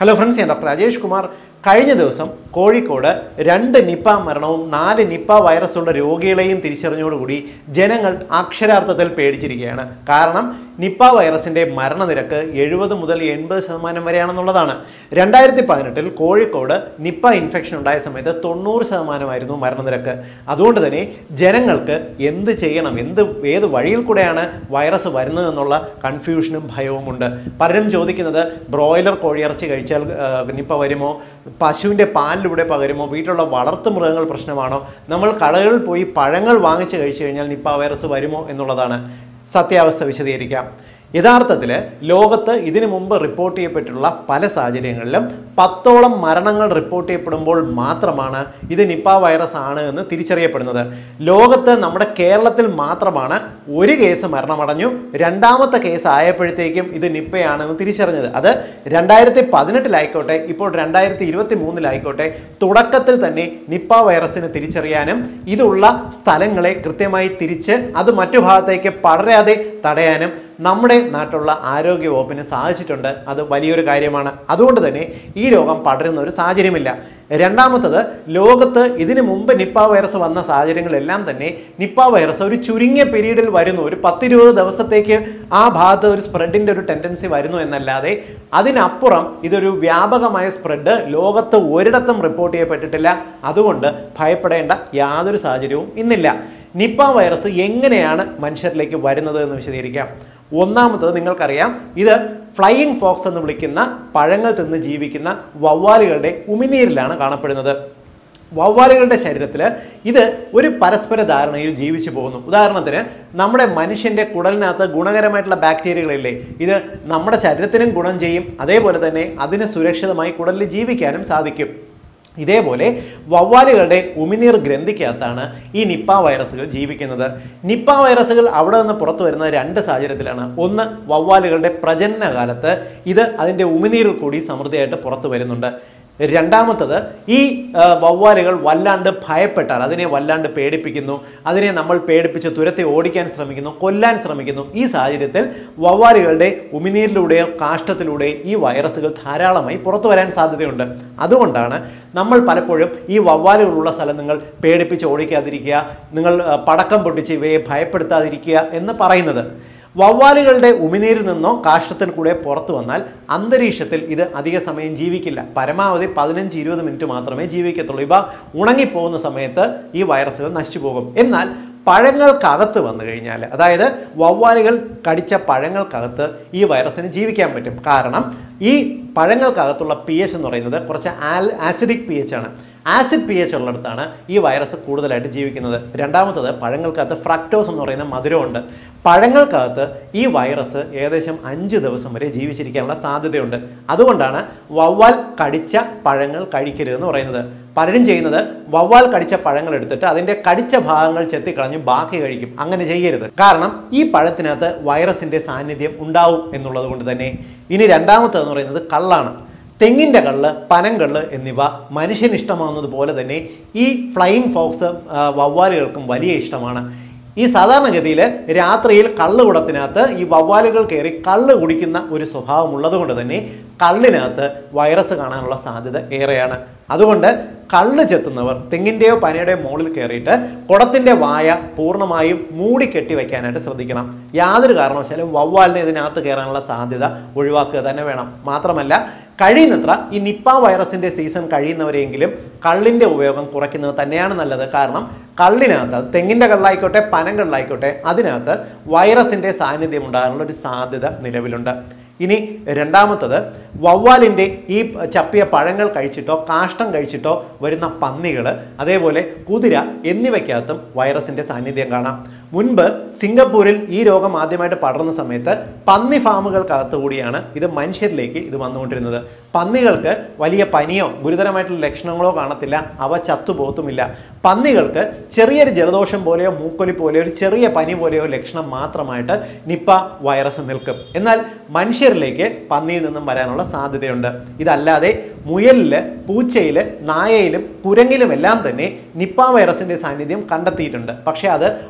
hello friends ഞാൻ doctor Rajesh Kumar കഴിഞ്ഞ ദിവസം കോഴിക്കോട് രണ്ട് നിപ്പ മരണവും നാല് നിപ്പ വൈറസുള്ള രോഗികളെയും തിരിച്ചറിഞ്ഞോടുകൂടി ജനങ്ങൾ അക്ഷരാർത്ഥത്തിൽ പേടിച്ചിരിക്കുകയാണ് കാരണം നിപ്പ വൈറസിന്റെ മരണനിരക്ക് എഴുപത് മുതൽ എൺപത് ശതമാനം വരെയാണെന്നുള്ളതാണ് രണ്ടായിരത്തി പതിനെട്ടിൽ കോഴിക്കോട് നിപ്പ ഇൻഫെക്ഷൻ ഉണ്ടായ സമയത്ത് തൊണ്ണൂറ് ശതമാനമായിരുന്നു മരണനിരക്ക് അതുകൊണ്ട് തന്നെ ജനങ്ങൾക്ക് എന്ത് ചെയ്യണം എന്ത് ഏത് വഴിയിൽ കൂടെയാണ് വൈറസ് വരുന്നത് എന്നുള്ള കൺഫ്യൂഷനും ഭയവും ഉണ്ട് പലരും ചോദിക്കുന്നത് ബ്രോയിലർ കോഴിയിറച്ചി കഴിച്ചാൽ ആ, നിപ്പ വരുമോ പശുവിൻ്റെ പാലിലൂടെ പകരുമോ വീട്ടിലുള്ള വളർത്തു മൃഗങ്ങൾ പ്രശ്നമാണോ നമ്മൾ കടകളിൽ പോയി പഴങ്ങൾ വാങ്ങിച്ച് കഴിച്ചു കഴിഞ്ഞാൽ നിപ്പ വൈറസ് വരുമോ എന്നുള്ളതാണ് സത്യാവസ്ഥ വിശദീകരിക്കാം യഥാർത്ഥത്തിൽ ലോകത്ത് ഇതിനു മുമ്പ് റിപ്പോർട്ട് ചെയ്യപ്പെട്ടിട്ടുള്ള പല സാഹചര്യങ്ങളിലും പത്തോളം മരണങ്ങൾ റിപ്പോർട്ട് ചെയ്യപ്പെടുമ്പോൾ മാത്രമാണ് ഇത് നിപ്പ വൈറസ് ആണ് എന്ന് തിരിച്ചറിയപ്പെടുന്നത് ലോകത്ത് നമ്മുടെ കേരളത്തിൽ മാത്രമാണ് ഒരു കേസ് മരണമടഞ്ഞു രണ്ടാമത്തെ കേസ് ആയപ്പോഴത്തേക്കും ഇത് നിപ്പയാണെന്ന് തിരിച്ചറിഞ്ഞത് അത് രണ്ടായിരത്തി പതിനെട്ടിലായിക്കോട്ടെ ഇപ്പോൾ രണ്ടായിരത്തി ഇരുപത്തി മൂന്നിലായിക്കോട്ടെ തുടക്കത്തിൽ തന്നെ നിപ്പ വൈറസിന് തിരിച്ചറിയാനും ഇതുള്ള സ്ഥലങ്ങളെ കൃത്യമായി തിരിച്ച് അത് മറ്റു ഭാഗത്തേക്ക് പടരാതെ തടയാനും നമ്മുടെ നാട്ടിലുള്ള ആരോഗ്യ വകുപ്പിന് സാധിച്ചിട്ടുണ്ട് അത് വലിയൊരു കാര്യമാണ് അതുകൊണ്ട് തന്നെ ഈ രോഗം പടരുന്ന ഒരു സാഹചര്യമില്ല രണ്ടാമത്തത് ലോകത്ത് ഇതിനു മുമ്പ് നിപ്പ വൈറസ് വന്ന സാഹചര്യങ്ങളെല്ലാം തന്നെ നിപ്പ വൈറസ് ഒരു ചുരുങ്ങിയ പീരീഡിൽ വരുന്നു ഒരു പത്തിരുപത് ദിവസത്തേക്ക് ആ ഭാഗത്ത് ഒരു സ്പ്രെഡിൻ്റെ ഒരു ടെൻഡൻസി വരുന്നു എന്നല്ലാതെ അതിനപ്പുറം ഇതൊരു വ്യാപകമായ സ്പ്രെഡ് ലോകത്ത് ഒരിടത്തും റിപ്പോർട്ട് ചെയ്യപ്പെട്ടിട്ടില്ല അതുകൊണ്ട് ഭയപ്പെടേണ്ട യാതൊരു സാഹചര്യവും ഇന്നില്ല നിപ്പ വൈറസ് എങ്ങനെയാണ് മനുഷ്യരിലേക്ക് വരുന്നത് എന്ന് വിശദീകരിക്കാം ഒന്നാമത്തത് നിങ്ങൾക്കറിയാം ഇത് ഫ്ലൈയിങ് ഫോക്സ് എന്ന് വിളിക്കുന്ന പഴങ്ങൾ തിന്ന് ജീവിക്കുന്ന വവ്വാലുകളുടെ ഉമിനീരിലാണ് കാണപ്പെടുന്നത് വവ്വാലുകളുടെ ശരീരത്തിൽ ഇത് ഒരു പരസ്പര ധാരണയിൽ ജീവിച്ചു പോകുന്നു ഉദാഹരണത്തിന് നമ്മുടെ മനുഷ്യൻ്റെ കുടലിനകത്ത് ഗുണകരമായിട്ടുള്ള ബാക്ടീരിയകളില്ലേ ഇത് നമ്മുടെ ശരീരത്തിനും ഗുണം ചെയ്യും അതേപോലെ തന്നെ അതിന് സുരക്ഷിതമായി കുടലിൽ ജീവിക്കാനും സാധിക്കും ഇതേപോലെ വവ്വാലുകളുടെ ഉമിനീർ ഗ്രന്ഥിക്കകത്താണ് ഈ നിപ്പ വൈറസുകൾ ജീവിക്കുന്നത് നിപ്പ വൈറസുകൾ അവിടെ നിന്ന് പുറത്തു വരുന്നത് രണ്ട് സാഹചര്യത്തിലാണ് ഒന്ന് വവ്വാലുകളുടെ പ്രജനന കാലത്ത് ഇത് അതിൻ്റെ ഉമിനീരിൽ കൂടി സമൃദ്ധിയായിട്ട് പുറത്തു വരുന്നുണ്ട് രണ്ടാമത്തത് ഈ ആ, വവ്വാലുകൾ വല്ലാണ്ട് ഭയപ്പെട്ടാൽ അതിനെ വല്ലാണ്ട് പേടിപ്പിക്കുന്നു അതിനെ നമ്മൾ പേടിപ്പിച്ച് തുരത്തി ഓടിക്കാൻ ശ്രമിക്കുന്നു കൊല്ലാൻ ശ്രമിക്കുന്നു ഈ സാഹചര്യത്തിൽ വവ്വാലുകളുടെ ഉമിനീരിലൂടെയോ കാഷ്ടത്തിലൂടെയോ ഈ വൈറസുകൾ ധാരാളമായി പുറത്തു വരാൻ സാധ്യതയുണ്ട് അതുകൊണ്ടാണ് നമ്മൾ പലപ്പോഴും ഈ വവ്വാലുകളുള്ള സ്ഥലം നിങ്ങൾ പേടിപ്പിച്ച് ഓടിക്കാതിരിക്കുക നിങ്ങൾ ആ, പടക്കം പൊട്ടിച്ച് ഇവയെ ഭയപ്പെടുത്താതിരിക്കുക എന്ന് പറയുന്നത് വവ്വാലുകളുടെ ഉമിനീരിൽ നിന്നോ കാഷ്ടത്തിൽ കൂടെ പുറത്തു വന്നാൽ അന്തരീക്ഷത്തിൽ ഇത് അധിക സമയം ജീവിക്കില്ല പരമാവധി പതിനഞ്ച് ഇരുപത് മിനിറ്റ് മാത്രമേ ജീവിക്കത്തുള്ളൂ ഇവ ഉണങ്ങിപ്പോകുന്ന സമയത്ത് ഈ വൈറസുകൾ നശിച്ചു പോകും എന്നാൽ പഴങ്ങൾക്കകത്ത് വന്നു കഴിഞ്ഞാൽ അതായത് വവ്വാലുകൾ കടിച്ച പഴങ്ങൾക്കകത്ത് ഈ വൈറസിന് ജീവിക്കാൻ പറ്റും കാരണം ഈ പഴങ്ങൾക്കകത്തുള്ള പി എച്ച് എന്ന് പറയുന്നത് കുറച്ച് ആൽ ആസിഡിക് പി എച്ച് ആണ് ആസിഡ് പി എച്ച് ഉള്ളിടത്താണ് ഈ വൈറസ് കൂടുതലായിട്ട് ജീവിക്കുന്നത് രണ്ടാമത്തത് പഴങ്ങൾക്കകത്ത് ഫ്രക്ടോസ് എന്ന് പറയുന്ന മധുരമുണ്ട് പഴങ്ങൾക്കകത്ത് ഈ വൈറസ് ഏകദേശം അഞ്ച് ദിവസം വരെ ജീവിച്ചിരിക്കാനുള്ള സാധ്യതയുണ്ട് അതുകൊണ്ടാണ് വവ്വാൽ കടിച്ച പഴങ്ങൾ കഴിക്കരുതെന്ന് പറയുന്നത് പലരും ചെയ്യുന്നത് വവ്വാൽ കടിച്ച പഴങ്ങൾ എടുത്തിട്ട് അതിൻ്റെ കടിച്ച ഭാഗങ്ങൾ ചെത്തിക്കളഞ്ഞ് ബാക്കി കഴിക്കും അങ്ങനെ ചെയ്യരുത് കാരണം ഈ പഴത്തിനകത്ത് വൈറസിൻ്റെ സാന്നിധ്യം ഉണ്ടാവും എന്നുള്ളത് കൊണ്ട് തന്നെ ഇനി രണ്ടാമത്തതെന്ന് പറയുന്നത് കള്ളാണ് തെങ്ങിൻ്റെ കള്ള് പനങ്കള്ള് എന്നിവ മനുഷ്യന് ഇഷ്ടമാവുന്നത് പോലെ തന്നെ ഈ ഫ്ലൈയിങ് ഫോക്സ് ആ, വവ്വാലുകൾക്കും വലിയ ഇഷ്ടമാണ് ഈ സാധാരണഗതിയിൽ രാത്രിയിൽ കള്ള് കുടത്തിനകത്ത് ഈ വവ്വാലുകൾ കയറി കള്ള് കുടിക്കുന്ന ഒരു സ്വഭാവം ഉള്ളതുകൊണ്ട് തന്നെ കള്ളിനകത്ത് വൈറസ് കാണാനുള്ള സാധ്യത ഏറെയാണ് അതുകൊണ്ട് കള്ള് ചെത്തുന്നവർ തെങ്ങിൻ്റെയോ പനയുടെയോ മുകളിൽ കയറിയിട്ട് കുടത്തിൻ്റെ വായ പൂർണ്ണമായും മൂടി കെട്ടി വെക്കാനായിട്ട് ശ്രദ്ധിക്കണം യാതൊരു കാരണവശാലും വവ്വാലിന് ഇതിനകത്ത് കയറാനുള്ള സാധ്യത ഒഴിവാക്കുക തന്നെ വേണം മാത്രമല്ല കഴിയുന്നത്ര ഈ നിപ്പ വൈറസിന്റെ സീസൺ കഴിയുന്നവരെങ്കിലും കള്ളിന്റെ ഉപയോഗം കുറയ്ക്കുന്നത് തന്നെയാണ് നല്ലത് കാരണം കള്ളിനകത്ത് അത് തെങ്ങിന്റെ കള്ളായിക്കോട്ടെ പനം കള്ളായിക്കോട്ടെ അതിനകത്ത് വൈറസിന്റെ സാന്നിധ്യം ഉണ്ടാകാനുള്ള ഒരു സാധ്യത നിലവിലുണ്ട് ഇനി രണ്ടാമത്തത് വവ്വാലിൻ്റെ ഈ ചപ്പിയ പഴങ്ങൾ കഴിച്ചിട്ടോ കാഷ്ടം കഴിച്ചിട്ടോ വരുന്ന പന്നികൾ അതേപോലെ കുതിര എന്നിവയ്ക്കകത്തും വൈറസിൻ്റെ സാന്നിധ്യം കാണാം മുൻപ് സിംഗപ്പൂരിൽ ഈ രോഗം ആദ്യമായിട്ട് പടർന്ന സമയത്ത് പന്നി ഫാമുകൾക്കകത്ത് കൂടിയാണ് ഇത് മനുഷ്യരിലേക്ക് ഇത് വന്നുകൊണ്ടിരുന്നത് പന്നികൾക്ക് വലിയ പനിയോ ഗുരുതരമായിട്ടുള്ള ലക്ഷണങ്ങളോ കാണത്തില്ല അവ ചത്തുപോകത്തുമില്ല പന്നികൾക്ക് ചെറിയൊരു ജലദോഷം പോലെയോ മൂക്കൊലി പോലെയോ ഒരു ചെറിയ പനി പോലെയോ ലക്ഷണം മാത്രമായിട്ട് നിപ്പ വൈറസ് നിൽക്കും എന്നാൽ മനുഷ്യരിലേക്ക് പന്നിയിൽ നിന്നും വരാനുള്ള സാധ്യതയുണ്ട് ഇതല്ലാതെ മുയലിൽ പൂച്ചയിൽ നായയിലും കുരങ്ങിലും എല്ലാം തന്നെ നിപ്പ വൈറസിന്റെ സാന്നിധ്യം കണ്ടെത്തിയിട്ടുണ്ട് പക്ഷേ അത് വളരെ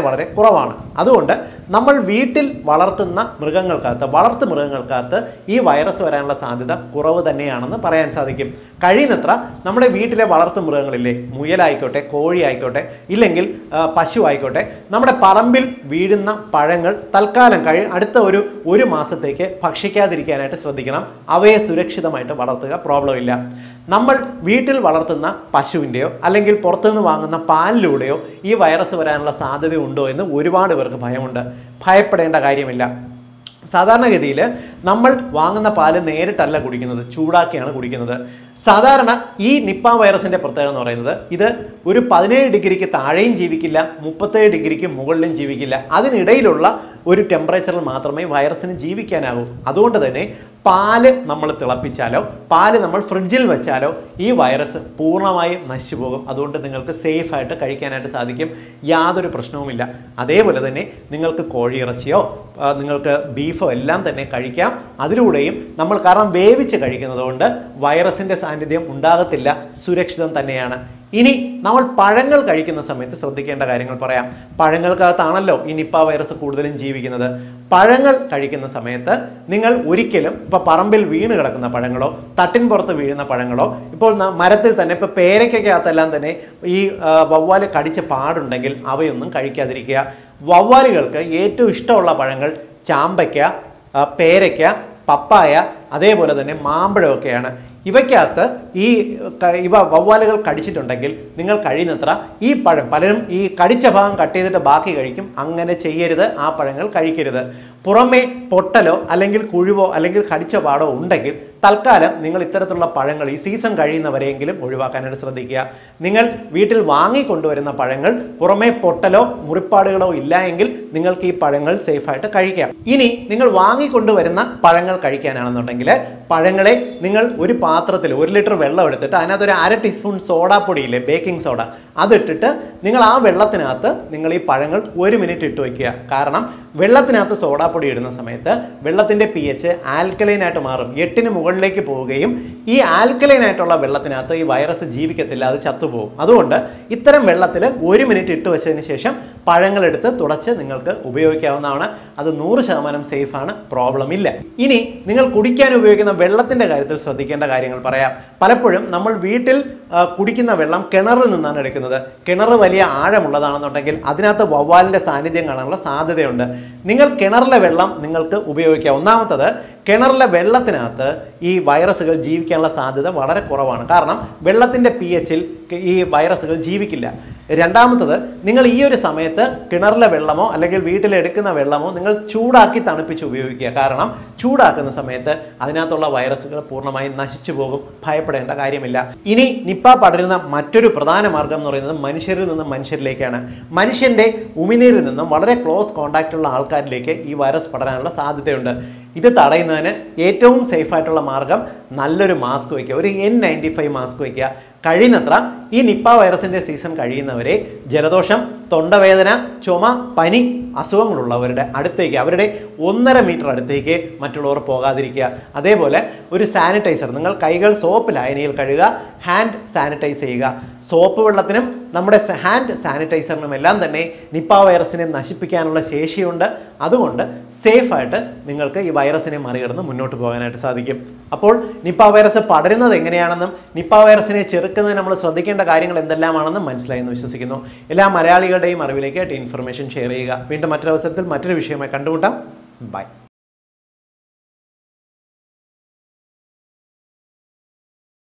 വളരെ കുറവാണ് അതുകൊണ്ട് നമ്മൾ വീട്ടിൽ വളർത്തുന്ന മൃഗങ്ങൾക്കകത്ത് വളർത്തു മൃഗങ്ങൾക്കകത്ത് ഈ വൈറസ് വരാനുള്ള സാധ്യത കുറവ് തന്നെയാണെന്ന് പറയാൻ സാധിക്കും കഴിയുന്നത്ര നമ്മുടെ വീട്ടിലെ വളർത്തു മൃഗങ്ങളില്ലേ മുയലായിക്കോട്ടെ കോഴി ആയിക്കോട്ടെ ഇല്ലെങ്കിൽ ആ, പശു ആയിക്കോട്ടെ നമ്മുടെ പറമ്പിൽ വീഴുന്ന പഴങ്ങൾ തൽക്കാലം കഴി അടുത്ത ഒരു ഒരു മാസത്തേക്ക് ഭക്ഷിക്കാതിരിക്കാനായിട്ട് ശ്രദ്ധിക്കണം അവയെ സുരക്ഷിതമായിട്ട് വളർത്തുക പ്രോബ്ലം ഇല്ല നമ്മൾ വീട്ടിൽ വളർത്തുന്ന പശുവിൻ്റെയോ അല്ലെങ്കിൽ പുറത്തുനിന്ന് വാങ്ങുന്ന പാലിലൂടെയോ ഈ വൈറസ് വരാനുള്ള സാധ്യത ഉണ്ടോ എന്ന് ഒരുപാട് പേർക്ക് ഭയമുണ്ട് ഭയപ്പെടേണ്ട കാര്യമില്ല സാധാരണഗതിയിൽ നമ്മൾ വാങ്ങുന്ന പാല് നേരിട്ടല്ല കുടിക്കുന്നത് ചൂടാക്കിയാണ് കുടിക്കുന്നത് സാധാരണ ഈ നിപ്പ വൈറസിന്റെ പ്രത്യേകത എന്ന് പറയുന്നത് ഇത് ഒരു പതിനേഴ് ഡിഗ്രിക്ക് താഴെയും ജീവിക്കില്ല മുപ്പത്തേഴ് ഡിഗ്രിക്ക് മുകളിലും ജീവിക്കില്ല അതിനിടയിലുള്ള ഒരു ടെമ്പറേച്ചറിൽ മാത്രമേ വൈറസിന് ജീവിക്കാനാകൂ അതുകൊണ്ട് തന്നെ പാല് നമ്മൾ തിളപ്പിച്ചാലോ പാല് നമ്മൾ ഫ്രിഡ്ജിൽ വെച്ചാലോ ഈ വൈറസ് പൂർണ്ണമായും നശിച്ചു പോകും അതുകൊണ്ട് നിങ്ങൾക്ക് സേഫ് ആയിട്ട് കഴിക്കാനായിട്ട് സാധിക്കും യാതൊരു പ്രശ്നവുമില്ല അതേപോലെ തന്നെ നിങ്ങൾക്ക് കോഴിയിറച്ചിയോ ആ, നിങ്ങൾക്ക് ബീഫോ എല്ലാം തന്നെ കഴിക്കാം അതിലൂടെയും നമ്മൾ കാരണം വേവിച്ച് കഴിക്കുന്നത് കൊണ്ട് വൈറസിൻ്റെ സാന്നിധ്യം ഉണ്ടാകത്തില്ല സുരക്ഷിതം തന്നെയാണ് ഇനി നമ്മൾ പഴങ്ങൾ കഴിക്കുന്ന സമയത്ത് ശ്രദ്ധിക്കേണ്ട കാര്യങ്ങൾ പറയാം പഴങ്ങൾക്കകത്താണല്ലോ ഈ നിപ്പ വൈറസ് കൂടുതലും ജീവിക്കുന്നത് പഴങ്ങൾ കഴിക്കുന്ന സമയത്ത് നിങ്ങൾ ഒരിക്കലും ഇപ്പോൾ പറമ്പിൽ വീണ് കിടക്കുന്ന പഴങ്ങളോ തട്ടിൻ പുറത്ത് വീഴുന്ന പഴങ്ങളോ ഇപ്പോൾ ന- മരത്തിൽ തന്നെ ഇപ്പോൾ പേരയ്ക്കകത്തെല്ലാം തന്നെ ഈ ആ, വവ്വാല് കടിച്ച പാടുണ്ടെങ്കിൽ അവയൊന്നും കഴിക്കാതിരിക്കുക വവ്വാലുകൾക്ക് ഏറ്റവും ഇഷ്ടമുള്ള പഴങ്ങൾ ചാമ്പയ്ക്ക ആ, പേരയ്ക്ക പപ്പായ അതേപോലെ തന്നെ മാമ്പഴമൊക്കെയാണ് ഇവയ്ക്കകത്ത് ഈ ക- ഇവ വവ്വാലുകൾ കടിച്ചിട്ടുണ്ടെങ്കിൽ നിങ്ങൾ കഴിയുന്നത്ര ഈ പഴം പലരും ഈ കടിച്ച ഭാഗം കട്ട് ചെയ്തിട്ട് ബാക്കി കഴിക്കും അങ്ങനെ ചെയ്യരുത് ആ പഴങ്ങൾ കഴിക്കരുത് പുറമേ പൊട്ടലോ അല്ലെങ്കിൽ കുഴുവോ അല്ലെങ്കിൽ കടിച്ച പാടോ ഉണ്ടെങ്കിൽ തൽക്കാലം നിങ്ങൾ ഇത്തരത്തിലുള്ള പഴങ്ങൾ ഈ സീസൺ കഴിയുന്നവരെയെങ്കിലും ഒഴിവാക്കാനായിട്ട് ശ്രദ്ധിക്കുക നിങ്ങൾ വീട്ടിൽ വാങ്ങിക്കൊണ്ടുവരുന്ന പഴങ്ങൾ പുറമേ പൊട്ടലോ മുറിപ്പാടുകളോ ഇല്ല എങ്കിൽ നിങ്ങൾക്ക് ഈ പഴങ്ങൾ സേഫായിട്ട് കഴിക്കാം ഇനി നിങ്ങൾ വാങ്ങിക്കൊണ്ടുവരുന്ന പഴങ്ങൾ കഴിക്കാനാണെന്നുണ്ടെങ്കിൽ പഴങ്ങളെ നിങ്ങൾ ഒരു പാത്രത്തിൽ ഒരു ലിറ്റർ വെള്ളം എടുത്തിട്ട് അതിനകത്ത് ഒരു അര ടീസ്പൂൺ സോഡാപ്പൊടി ഇല്ലേ ബേക്കിംഗ് സോഡ അതിട്ടിട്ട് നിങ്ങൾ ആ വെള്ളത്തിനകത്ത് നിങ്ങൾ ഈ പഴങ്ങൾ ഒരു മിനിറ്റ് ഇട്ട് വയ്ക്കുക കാരണം വെള്ളത്തിനകത്ത് സോഡാപ്പൊടി ഇടുന്ന സമയത്ത് വെള്ളത്തിൻ്റെ പി എച്ച് ആൽക്കലൈൻ ആയിട്ട് മാറും എട്ടിന് മുകളിലേക്ക് പോവുകയും ഈ ആൽക്കലൈൻ ആയിട്ടുള്ള വെള്ളത്തിനകത്ത് ഈ വൈറസ് ജീവിക്കത്തില്ല അത് ചത്തുപോകും അതുകൊണ്ട് ഇത്തരം വെള്ളത്തിൽ ഒരു മിനിറ്റ് ഇട്ട് വെച്ചതിന് ശേഷം പഴങ്ങളെടുത്ത് തുടച്ച് നിങ്ങൾക്ക് ഉപയോഗിക്കാവുന്നതാണ് അത് നൂറ് ശതമാനം സേഫാണ് പ്രോബ്ലം ഇല്ല ഇനി നിങ്ങൾ കുടിക്കാൻ ഉപയോഗിക്കുന്ന വെള്ളത്തിൻ്റെ കാര്യത്തിൽ ശ്രദ്ധിക്കേണ്ട കാര്യങ്ങൾ പറയാം പലപ്പോഴും നമ്മൾ വീട്ടിൽ ആ, കുടിക്കുന്ന വെള്ളം കിണറിൽ നിന്നാണ് എടുക്കുന്നത് കിണർ വലിയ ആഴമുള്ളതാണെന്നുണ്ടെങ്കിൽ അതിനകത്ത് വവ്വാലിൻ്റെ സാന്നിധ്യം കാണാനുള്ള സാധ്യതയുണ്ട് നിങ്ങൾ കിണറിലെ വെള്ളം നിങ്ങൾക്ക് ഉപയോഗിക്കാം ഒന്നാമത്തത് കിണറിലെ വെള്ളത്തിനകത്ത് ഈ വൈറസുകൾ ജീവിക്കാനുള്ള സാധ്യത വളരെ കുറവാണ് കാരണം വെള്ളത്തിൻ്റെ പി എച്ചിൽ ഈ വൈറസുകൾ ജീവിക്കില്ല രണ്ടാമത്തത് നിങ്ങൾ ഈ ഒരു സമയത്ത് കിണറിലെ വെള്ളമോ അല്ലെങ്കിൽ വീട്ടിൽ എടുക്കുന്ന വെള്ളമോ നിങ്ങൾ ചൂടാക്കി തണുപ്പിച്ച് ഉപയോഗിക്കുക കാരണം ചൂടാക്കുന്ന സമയത്ത് അതിനകത്തുള്ള വൈറസുകൾ പൂർണ്ണമായും നശിച്ചു പോകും ഭയപ്പെടേണ്ട കാര്യമില്ല ഇനി നിപ്പ പടരുന്ന മറ്റൊരു പ്രധാന മാർഗം എന്ന് പറയുന്നത് മനുഷ്യരിൽ നിന്നും മനുഷ്യരിലേക്കാണ് മനുഷ്യന്റെ ഉമിനീരിൽ നിന്നും വളരെ ക്ലോസ് കോണ്ടാക്റ്റ് ഉള്ള ആൾക്കാരിലേക്ക് ഈ വൈറസ് പടരാനുള്ള സാധ്യതയുണ്ട് ഇത് തടയുന്നതിന് ഏറ്റവും സേഫ് ആയിട്ടുള്ള മാർഗം നല്ലൊരു മാസ്ക് വയ്ക്കുക ഒരു എൻ നയൻറ്റി ഫൈവ് മാസ്ക് വയ്ക്കുക കഴിയുന്നത്ര ഈ നിപ്പ വൈറസിന്റെ സീസൺ കഴിയുന്നവരെ ജലദോഷം തൊണ്ടവേദന ചുമ പനി അസുഖങ്ങളുള്ളവരുടെ അടുത്തേക്ക് അവരുടെ ഒന്നര മീറ്റർ അടുത്തേക്ക് മറ്റുള്ളവർ പോകാതിരിക്കുക അതേപോലെ ഒരു സാനിറ്റൈസർ നിങ്ങൾ കൈകൾ സോപ്പ് ലായനിയിൽ കഴുകുക ഹാൻഡ് സാനിറ്റൈസ് ചെയ്യുക സോപ്പ് വെള്ളത്തിനും നമ്മുടെ സ- ഹാൻഡ് സാനിറ്റൈസറിനും എല്ലാം തന്നെ നിപ്പ വൈറസിനെ നശിപ്പിക്കാനുള്ള ശേഷിയുണ്ട് അതുകൊണ്ട് സേഫായിട്ട് നിങ്ങൾക്ക് ഈ വൈറസിനെ മറികടന്ന് മുന്നോട്ട് പോകാനായിട്ട് സാധിക്കും അപ്പോൾ നിപ്പ വൈറസ് പടരുന്നത് എങ്ങനെയാണെന്നും നിപ്പ വൈറസിനെ ചെറുക്കുന്നതിന് നമ്മൾ ശ്രദ്ധിക്കേണ്ട കാര്യങ്ങൾ എന്തെല്ലാമാണെന്നും മനസ്സിലായെന്ന് വിശ്വസിക്കുന്നു എല്ലാ മലയാളികളുടെയും അറിവിലേക്ക് ഇൻഫർമേഷൻ ഷെയർ ചെയ്യുക വീണ്ടും മറ്റൊരവസരത്തിൽ മറ്റൊരു വിഷയമായി കണ്ടുമുട്ടാം ബൈ